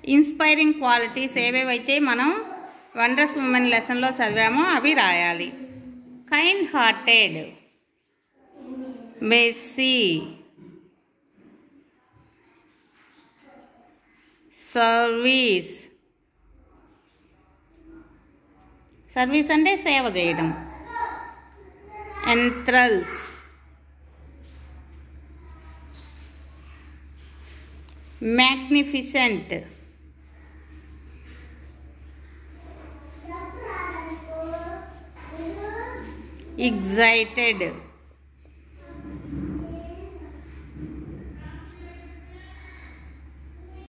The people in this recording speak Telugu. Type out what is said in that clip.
ఇన్స్పైరింగ్ క్వాలిటీస్ ఏవేవైతే మనం వండర్స్ ఉమెన్ లెసన్లో చదివామో అవి రాయాలి kind hearted mercy service service అంటే సేవ చేయడం ఎంత్రల్స్ మ్యాగ్నిఫిసెంట్ ఎగ్జైటెడ్